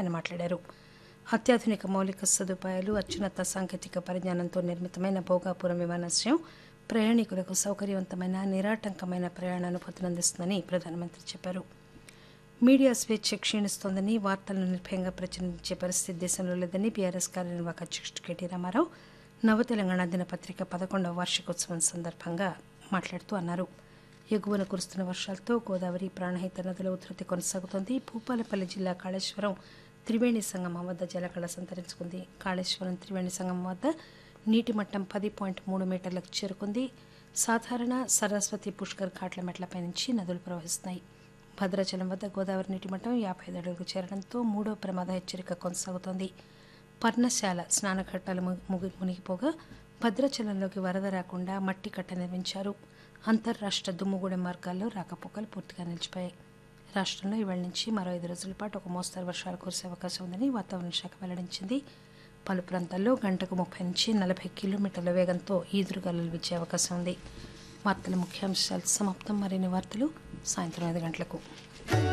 ఆయన మాట్లాడారు అత్యాధునిక మౌలిక సదుపాయాలు అత్యున్నత సాంకేతిక పరిజ్ఞానంతో నిర్మితమైన భోగాపురం విమానాశ్రయం ప్రయాణికులకు సౌకర్యవంతమైన నిరాటంకమైన ప్రయాణ అనుభూతిని అందిస్తుందని ప్రధానమంత్రి చెప్పారు మీడియా స్వేచ్ఛ క్షీణిస్తోందని వార్తలను నిర్భయంగా ప్రచురించే పరిస్థితి దేశంలో లేదని బీఆర్ఎస్ కార్యనిర్వాహక అధ్యక్షుడు కేటీ రామారావు నవ తెలంగాణ దినపత్రిక పదకొండవ వార్షికోత్సవం సందర్భంగా మాట్లాడుతూ అన్నారు ఎగువన కురుస్తున్న వర్షాలతో గోదావరి ప్రాణహిత నదుల ఉధృతి కొనసాగుతోంది భూపాలపల్లి జిల్లా కాళేశ్వరం త్రివేణి సంగమం వద్ద జలకళ సంతరించుకుంది కాళేశ్వరం త్రివేణి సంగమం వద్ద నీటి మట్టం పది పాయింట్ మూడు మీటర్లకు చేరుకుంది సాధారణ సరస్వతి పుష్కర్ ఘాట్ల మెట్లపై నుంచి నదులు ప్రవహిస్తున్నాయి భద్రాచలం వద్ద గోదావరి నీటి మట్టం యాభై ఐదు అడుగులకు చేరడంతో మూడో ప్రమాద హెచ్చరిక కొనసాగుతోంది పర్ణశాల స్నానఘట్టాలు ము- ముగి- మునిగిపోగా భద్రాచలంలోకి వరద రాకుండా మట్టి కట్ట నిర్మించారు అంతర్రాష్ట్ర దుమ్ముగూడెం మార్గాల్లో రాకపోకలు పూర్తిగా నిలిచిపోయాయి రాష్ట్రంలో ఇవాళ నుంచి మరో ఐదు రోజుల పాటు ఒక మోస్తరు వర్షాలు కురిసే అవకాశం ఉందని వాతావరణ శాఖ వెల్లడించింది పలు ప్రాంతాల్లో గంటకు ముప్పై నుంచి నలభై కిలోమీటర్ల వేగంతో ఈదురుగాలులు వీచే అవకాశం ఉంది వార్తల ముఖ్యాంశాలు సమాప్తం మరిన్ని వార్తలు సాయంత్రం ఐదు గంటలకు